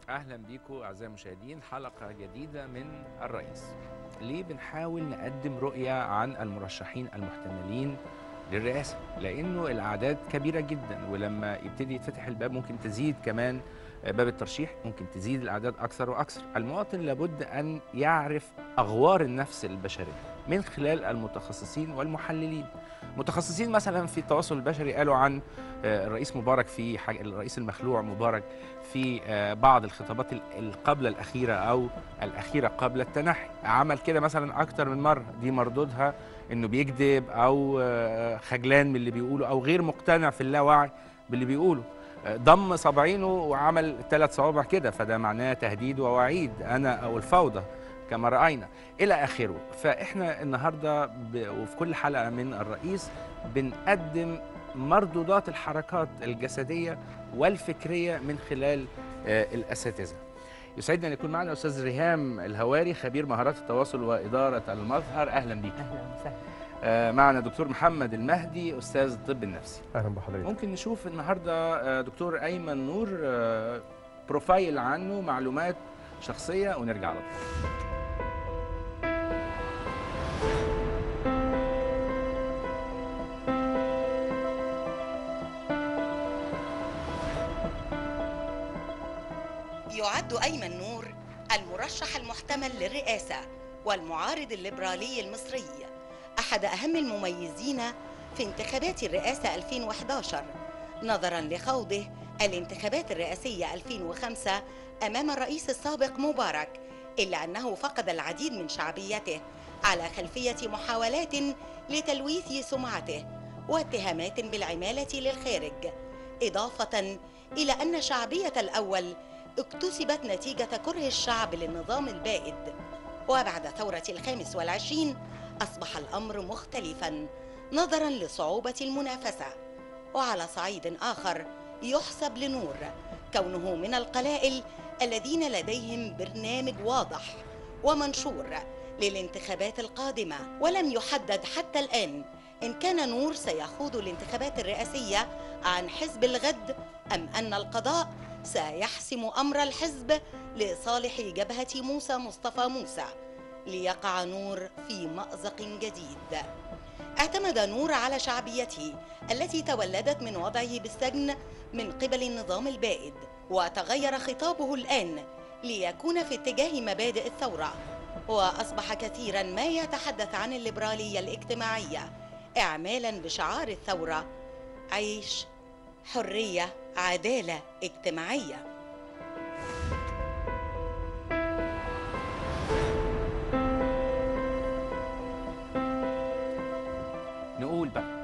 اهلا بيكم اعزائي المشاهدين حلقه جديده من الرئيس ليه بنحاول نقدم رؤيه عن المرشحين المحتملين للرئاسه لانه الاعداد كبيره جدا ولما يبتدي يتفتح الباب ممكن تزيد كمان باب الترشيح ممكن تزيد الاعداد اكثر واكثر المواطن لابد ان يعرف اغوار النفس البشريه من خلال المتخصصين والمحللين متخصصين مثلا في التواصل البشري قالوا عن الرئيس مبارك في حاجة الرئيس المخلوع مبارك في بعض الخطابات القبل الأخيرة أو الأخيرة قبل التنحي عمل كده مثلا أكتر من مرة دي مردودها إنه بيكذب أو خجلان من اللي بيقوله أو غير مقتنع في اللاوعي باللي بيقوله ضم صابعينه وعمل ثلاث صوابع كده فده معناه تهديد ووعيد أنا أو الفوضى كما رأينا إلى آخره فإحنا النهاردة ب... وفي كل حلقة من الرئيس بنقدم مردودات الحركات الجسدية والفكرية من خلال آه الأساتذة يسعدنا أن يكون معنا أستاذ ريهام الهواري خبير مهارات التواصل وإدارة المظهر أهلا بك أهلا وسهلا آه معنا دكتور محمد المهدي أستاذ الطب النفسي أهلا بحضرتك ممكن نشوف النهاردة آه دكتور أيمن نور آه بروفايل عنه معلومات شخصية ونرجع على طول يعد أيمن نور المرشح المحتمل للرئاسة والمعارض الليبرالي المصري أحد أهم المميزين في انتخابات الرئاسة 2011 نظرا لخوضه الانتخابات الرئاسية 2005 أمام الرئيس السابق مبارك إلا أنه فقد العديد من شعبيته على خلفية محاولات لتلويث سمعته واتهامات بالعمالة للخارج إضافة إلى أن شعبية الأول اكتسبت نتيجة كره الشعب للنظام البائد وبعد ثورة الخامس والعشرين أصبح الأمر مختلفا نظرا لصعوبة المنافسة وعلى صعيد آخر يحسب لنور كونه من القلائل الذين لديهم برنامج واضح ومنشور للانتخابات القادمة ولم يحدد حتى الآن إن كان نور سيخوض الانتخابات الرئاسية عن حزب الغد أم أن القضاء سيحسم أمر الحزب لصالح جبهة موسى مصطفى موسى ليقع نور في مأزق جديد اعتمد نور على شعبيته التي تولدت من وضعه بالسجن من قبل النظام البائد وتغير خطابه الآن ليكون في اتجاه مبادئ الثورة وأصبح كثيرا ما يتحدث عن الليبرالية الاجتماعية إعمالا بشعار الثورة عيش حرية عدالة اجتماعية نقول بقى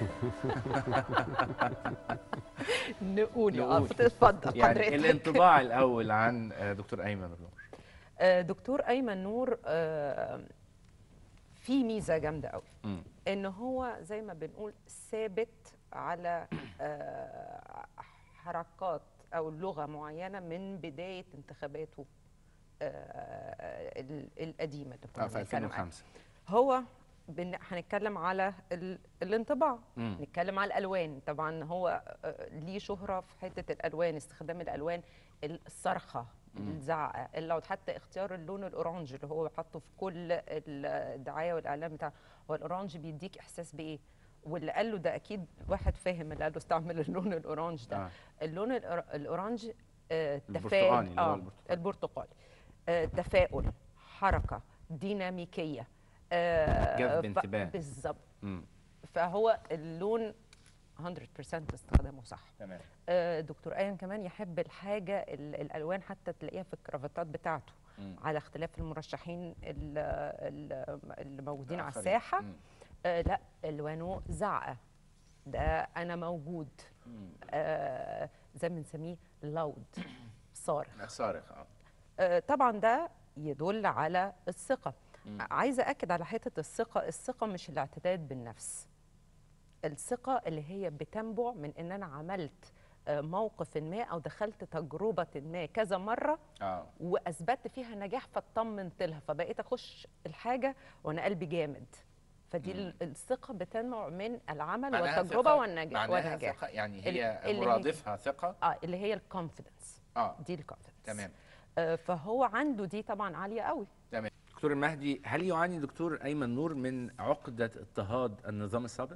نقول يا نقول. عفت اتفضل يعني حضرتك الانطباع الأول عن آه، دكتور أيمن نور آه، دكتور ايمن نور آه، في ميزه جامده قوي مم. ان هو زي ما بنقول ثابت على آه، حركات او لغه معينه من بدايه انتخاباته آه، ال- القديمه اللي كنا آه، في بنتكلم عنها. 2005 هو بن... هنتكلم على ال... الانطباع مم. نتكلم على الالوان طبعا هو آه، ليه شهره في حته الالوان استخدام الالوان الصرخه الزعقه اللو حتى اختيار اللون الاورانج اللي هو حاطه في كل الدعايه والاعلان بتاعه هو الاورانج بيديك احساس بايه واللي قال له ده اكيد واحد فاهم اللي قال له استعمل اللون الاورانج ده آه. اللون الأور- الاورانج آه، البرتقالي تفاؤل اللي هو اه البرتقالي. البرتقالي آه، تفاؤل حركه ديناميكيه آه، جذب ف- انتباه. بالظبط مم. فهو اللون 100% استخدامه صح تمام آه، دكتور ايمن كمان يحب الحاجه ال- الالوان حتى تلاقيها في الكرافتات بتاعته مم. على اختلاف المرشحين ال- ال- اللي موجودين على الآخرين. الساحه مم. آه لا الوانه زعقه ده انا موجود مم. آه زي ما بنسميه لاود صارخ صارخ اه آه، طبعا ده يدل على الثقة مم. عايزة أكد على حتة الثقة الثقة مش الاعتداد بالنفس الثقة اللي هي بتنبع من إن أنا عملت آه، موقف ما أو دخلت تجربة ما كذا مرة اه وأثبتت فيها نجاح فاطمنت لها فبقيت أخش الحاجة وأنا قلبي جامد فدي مم. ال- الثقة بتنبع من العمل معناها والتجربة ثقة- والنج- معناها والنجاح ثقة يعني ال- هي اللي هي- مرادفها ثقة اه اللي هي الكونفيدنس اه دي الكونفدنس تمام فهو عنده دي طبعا عاليه قوي تمام دكتور المهدي هل يعاني دكتور ايمن نور من عقده اضطهاد النظام السابق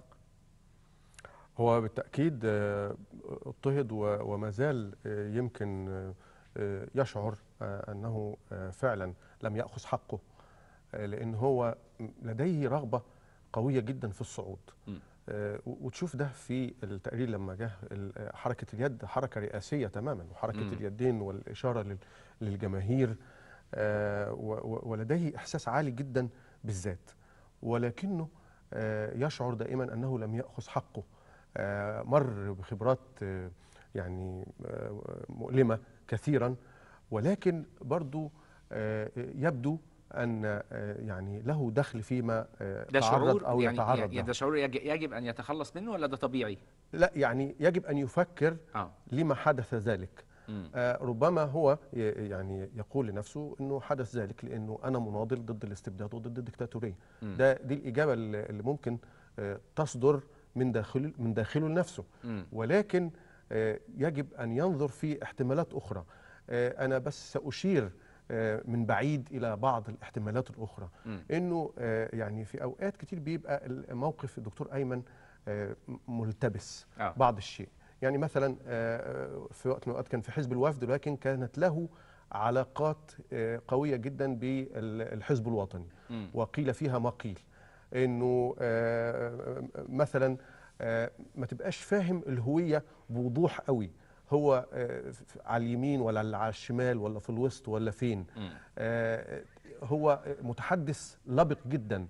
هو بالتأكيد آه، اضطهد و- وما زال آه، يمكن آه، آه، يشعر آه، أنه آه، فعلا لم يأخذ حقه آه، لأن هو لديه رغبة قوية جدا في الصعود م. آه، و- وتشوف ده في التقرير لما جه ال- آه، حركة اليد حركة رئاسية تماما وحركة م. اليدين والإشارة لل- للجماهير آه، و- و- ولديه إحساس عالي جدا بالذات ولكنه آه، يشعر دائما أنه لم يأخذ حقه آه، مر بخبرات آه، يعني آه، مؤلمة كثيرا ولكن برضو آه، يبدو أن آه، يعني له دخل فيما آه، ده تعرض شعور أو يعني يتعرض يعني له ده شعور يج- يجب ان يتخلص منه ولا ده طبيعي لا يعني يجب أن يفكر اه لما حدث ذلك مم. آه، ربما هو ي- يعني يقول لنفسه انه حدث ذلك لانه انا مناضل ضد الاستبداد وضد الدكتاتوريه مم. ده دي الاجابه اللي اللي ممكن آه، تصدر من داخل من داخله لنفسه مم. ولكن آه، يجب ان ينظر في احتمالات اخرى آه، انا بس ساشير آه، من بعيد الى بعض الاحتمالات الاخرى مم. انه آه، يعني في اوقات كتير بيبقى موقف الدكتور ايمن آه، ملتبس آه. بعض الشيء يعني مثلا آه، في وقت من الاوقات كان في حزب الوفد ولكن كانت له علاقات آه، قويه جدا بالحزب الوطني مم. وقيل فيها ما قيل انه آه، مثلا آه، ما تبقاش فاهم الهويه بوضوح قوي هو آه، ف- على اليمين ولا على الشمال ولا في الوسط ولا فين مم. آه، هو متحدث لبق جدا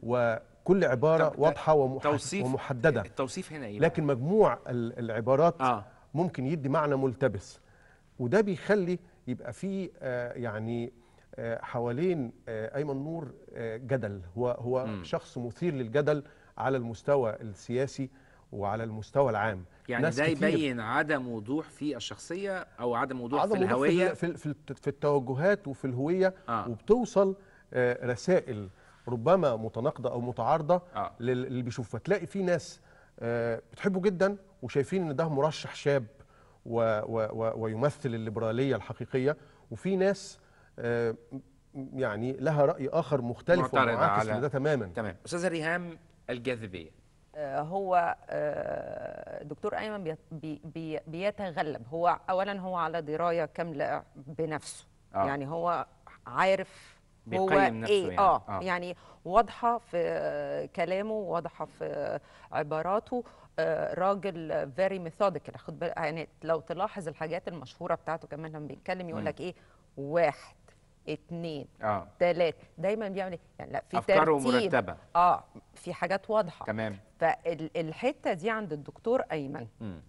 وكل عباره طب واضحه ومح- توصيف ومحدده التوصيف هنا ايه لكن مجموع ال- العبارات اه ممكن يدي معنى ملتبس وده بيخلي يبقى فيه آه، يعني آه، حوالين آه، ايمن نور آه، جدل هو هو مم. شخص مثير للجدل على المستوى السياسي وعلى المستوى العام يعني ناس ده كتير يبين عدم وضوح في الشخصيه او عدم وضوح عدم في وضوح الهويه في, ال- في, ال- في التوجهات وفي الهويه آه. وبتوصل آه، رسائل ربما متناقضه او متعارضه آه. لل- اللي بيشوف فتلاقي في ناس آه، بتحبه جدا وشايفين ان ده مرشح شاب و و و ويمثل الليبراليه الحقيقيه وفي ناس آه، م- يعني لها راي اخر مختلف معترضة ومعاكس على- لده تماما تمام استاذه ريهام الجاذبيه آه، هو آه، دكتور ايمن بيت- بي بي بيتغلب هو اولا هو على درايه كامله بنفسه آه. يعني هو عارف هو بيقيم نفسه ايه يعني. اه, آه. يعني واضحه في آه، كلامه واضحه في آه، عباراته آه، راجل فيري ميثوديكال خد بالك يعني لو تلاحظ الحاجات المشهوره بتاعته كمان لما بيتكلم يقول مم. لك ايه واحد اتنين اه تلاته دايما بيعمل ايه يعني لا في افكاره ترتيب مرتبه اه في حاجات واضحه تمام فالحته دي عند الدكتور ايمن مم.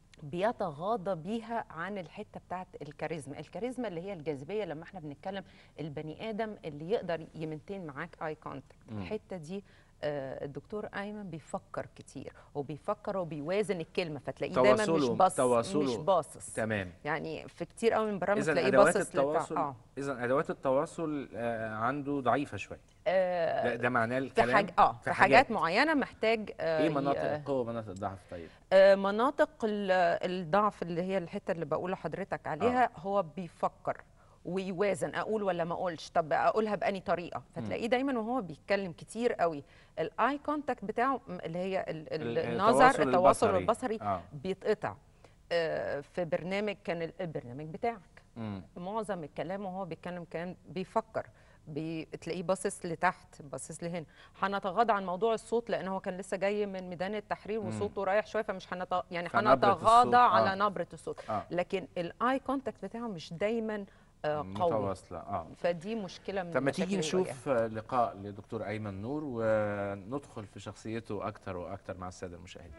بيتغاضى بيها عن الحته بتاعت الكاريزما الكاريزما اللي هي الجاذبيه لما احنا بنتكلم البني ادم اللي يقدر يمنتين معاك اي كونتاكت مم. الحته دي آه، الدكتور ايمن بيفكر كتير وبيفكر وبيوازن الكلمه فتلاقيه دايما مش تواصله- باصص تواصله. مش باصص تمام يعني في كتير قوي من برامج اذا تلاقيه ادوات باصص لبتاع- التواصل اه اذا ادوات التواصل آه عنده ضعيفه شويه آه، ده, ده معناه في الكلام حاجة اه في حاجات معينه محتاج آه، ايه ي- مناطق القوه ومناطق الضعف طيب آه، مناطق ال- الضعف اللي هي الحته اللي بقول لحضرتك عليها هو بيفكر ويوازن اقول ولا ما اقولش طب اقولها باني طريقه فتلاقيه دايما وهو بيتكلم كتير قوي الاي كونتاكت بتاعه م- اللي هي ال- ال- ال- النظر التواصل التواصل البصري. البصري اه بيتقطع آه، في برنامج كان ال- البرنامج بتاعك مم. معظم الكلام وهو بيتكلم كان بيفكر بتلاقيه باصص لتحت باصص لهنا هنتغاضى عن موضوع الصوت لان هو كان لسه جاي من ميدان التحرير مم. وصوته رايح شويه فمش هنت... يعني فنبرة هنتغاضى الصوت، على آه. نبره الصوت اه لكن الاي كونتاكت بتاعه مش دايما آه، قوي متواصله اه فدي مشكله من طب ما المشاكل تيجي اللي بيواجهها. نشوف آه، لقاء لدكتور ايمن نور وندخل في شخصيته اكتر واكتر مع الساده المشاهدين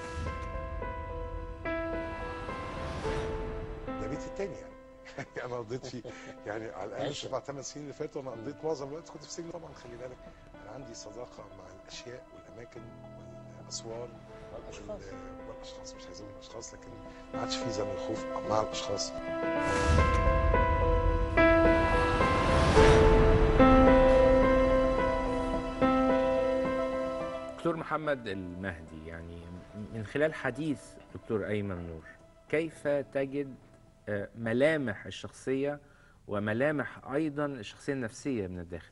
ده بيتي التاني يعني انا قضيت فيه يعني على الاقل عشرة. سبع ثمان سنين اللي فاتوا انا قضيت معظم الوقت كنت في سجن طبعا خلي بالك انا عندي صداقه مع الاشياء والاماكن والاسوار الاشخاص وال- والاشخاص مش عايز اقول الاشخاص لكن ما عادش في زمن الخوف مع الاشخاص دكتور محمد المهدي يعني من خلال حديث دكتور ايمن نور كيف تجد آه، ملامح الشخصيه وملامح ايضا الشخصيه النفسيه من الداخل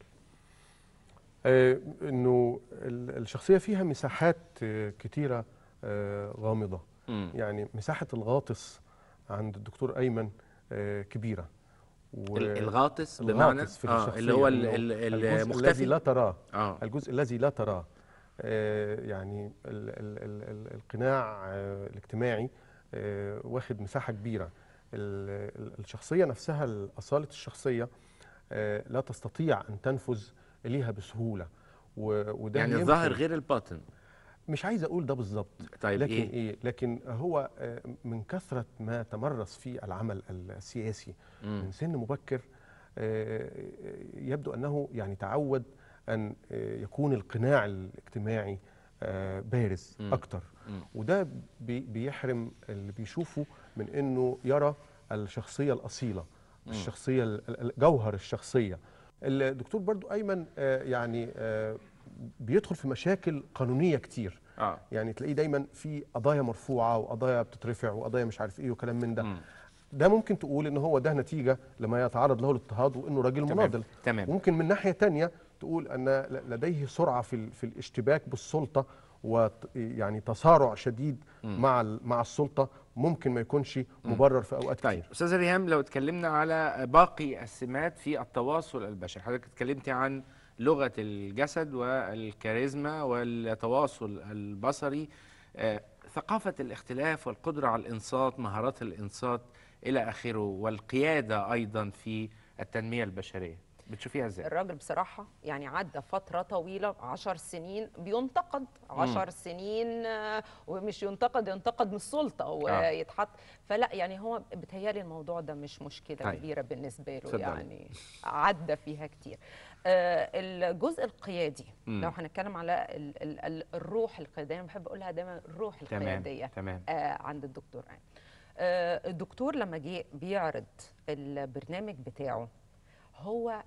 آه، انه ال- الشخصيه فيها مساحات آه، كتيره آه، غامضه مم. يعني مساحه الغاطس عند الدكتور ايمن آه، كبيره و- ال- الغاطس بمعنى الغاطس في آه الشخصيه اللي هو ال- إنه ال- الجزء الذي المختفي لا تراه اه الجزء الذي لا تراه آه، يعني ال ال ال ال القناع آه، الاجتماعي آه، واخد مساحة كبيرة ال- ال- الشخصية نفسها أصالة الشخصية آه، لا تستطيع أن تنفذ إليها بسهولة و- وده يعني يمكن- الظاهر غير الباطن مش عايز أقول ده بالظبط طيب لكن ايه إيه؟ لكن هو آه، من كثرة ما تمرس في العمل السياسي مم. من سن مبكر آه، يبدو انه يعني تعود ان آه، يكون القناع الاجتماعي آه، بارز مم. اكتر مم. وده بي- بيحرم اللي بيشوفه من انه يرى الشخصيه الاصيله الشخصيه ال- ال- جوهر الشخصيه الدكتور برضو ايمن آه، يعني آه، بيدخل في مشاكل قانونيه كتير اه يعني تلاقيه دايما في قضايا مرفوعه وقضايا بتترفع وقضايا مش عارف ايه وكلام من ده مم. ده ممكن تقول ان هو ده نتيجه لما يتعرض له الاضطهاد وانه راجل تمام. مناضل تمام ممكن من ناحيه تانية تقول ان ل- لديه سرعه في ال- في الاشتباك بالسلطه ويعني تصارع شديد مم. مع ال- مع السلطه ممكن ما يكونش مبرر في اوقات طيب كتير استاذ ريهام لو اتكلمنا على باقي السمات في التواصل البشري حضرتك اتكلمتي عن لغه الجسد والكاريزما والتواصل البصري آه، ثقافه الاختلاف والقدره على الانصات مهارات الانصات الى اخره والقياده ايضا في التنميه البشريه بتشوفيها ازاي الراجل بصراحة يعني عدى فترة طويلة عشر سنين بينتقد عشر سنين آه، ومش ينتقد ينتقد من السلطة ويتحط فلا يعني هو بتهيالي الموضوع ده مش مشكلة طيب. كبيرة بالنسبة له اتفضلي. يعني عدى فيها كتير آه، الجزء القيادي مم. لو هنتكلم على ال- ال- ال- الروح القيادية أنا بحب أقولها دايما الروح تمام القيادية تمام آه، عند الدكتور عين آه، الدكتور لما جه بيعرض البرنامج بتاعه هو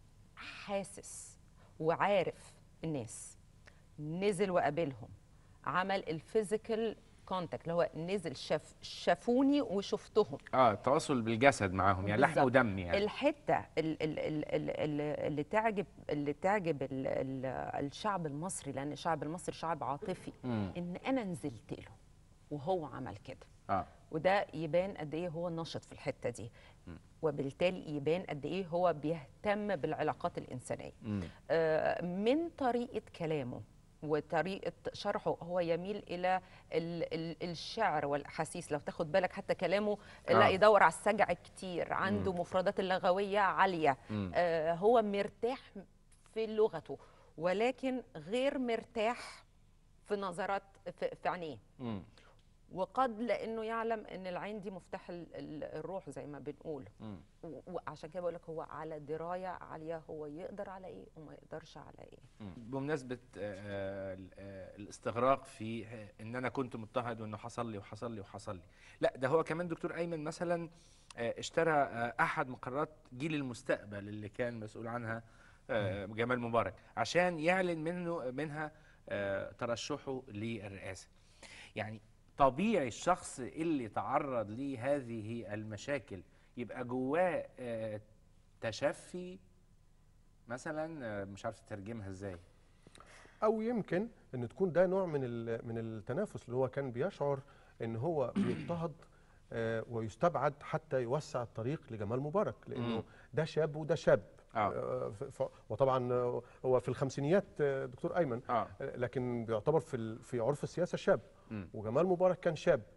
حاسس وعارف الناس نزل وقابلهم عمل الفيزيكال كونتاكت اللي هو نزل شاف شافوني وشفتهم اه التواصل بالجسد معاهم يعني لحم بالظبط. ودم يعني الحته ال- ال- ال- ال- ال- اللي تعجب اللي تعجب ال- ال- الشعب المصري لان الشعب المصري شعب عاطفي مم. ان انا نزلت له وهو عمل كده اه وده يبان قد ايه هو نشط في الحته دي وبالتالي يبان قد ايه هو بيهتم بالعلاقات الانسانيه مم. آه، من طريقه كلامه وطريقه شرحه هو يميل الى ال ال الشعر والاحاسيس لو تاخد بالك حتى كلامه لا آه. يدور على السجع كتير عنده مم. مفردات اللغويه عاليه مم. آه، هو مرتاح في لغته ولكن غير مرتاح في نظرات في, في عينيه مم. وقد لانه يعلم ان العين دي مفتاح ال- ال- الروح زي ما بنقول مم. و- وعشان كده بقول لك هو على درايه عاليه هو يقدر على ايه وما يقدرش على ايه مم. بمناسبة آه، ال- آه، الاستغراق في آه، ان انا كنت مضطهد وانه حصل لي وحصل لي وحصل لي لا ده هو كمان دكتور ايمن مثلا آه، اشترى آه، احد مقرات جيل المستقبل اللي كان مسؤول عنها آه، جمال مبارك عشان يعلن منه منها آه، ترشحه للرئاسة يعني طبيعي الشخص اللي تعرض لهذه المشاكل يبقى جواه آه، تشفي مثلا آه، مش عارف تترجمها ازاي او يمكن ان تكون ده نوع من ال- من التنافس اللي هو كان بيشعر ان هو بيضطهد آه، ويستبعد حتى يوسع الطريق لجمال مبارك لانه مم. ده شاب وده شاب اه آه، ف- ف- وطبعا آه، هو في الخمسينيات آه، دكتور ايمن اه آه، لكن بيعتبر في ال- في عرف السياسه شاب مم. وجمال مبارك كان شاب